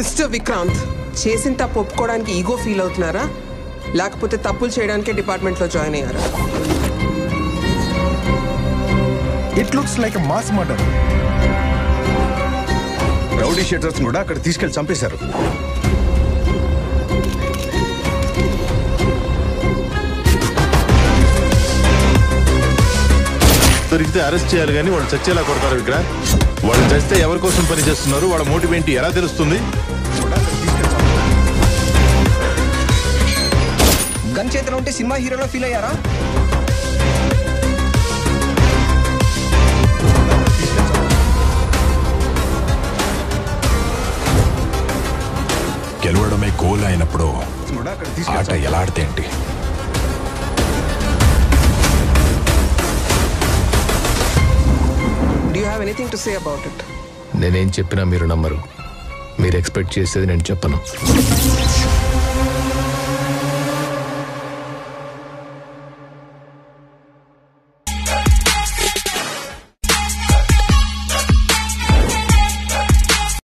mister Vikrant చేసిన తప్పు ఒప్పుకోవడానికి ఈగో ఫీల్ అవుతున్నారా లేకపోతే తప్పులు చేయడానికే డిపార్ట్మెంట్లో జాయిన్ అయ్యారా it looks like mass murder rowdy sheeters కూడా అక్కడ తీసుకెళ్లి చంపేశారు దొరికితే అరెస్ట్ చేయాలి కానీ వాళ్ళు చచ్చేలా కొడతారు విక్రా వాళ్ళు చస్తే ఎవరి కోసం పని చేస్తున్నారు వాళ్ళ మోటివ్ ఏంటి ఎలా తెలుస్తుంది గన్ చేతిలో ఉంటే సినిమా హీరోలో ఫీల్ అయ్యారా గెలవడమే గోల్ అయినప్పుడు కూడా అక్కడ ఆట తీసుకెళ్లి ఎలా ఆడితే ఏంటి do have anything to say about it నేనేం చెప్పినా మీరు నమ్మరు మీరు ఎక్స్పెక్ట్ చేసేది నేను చెప్పను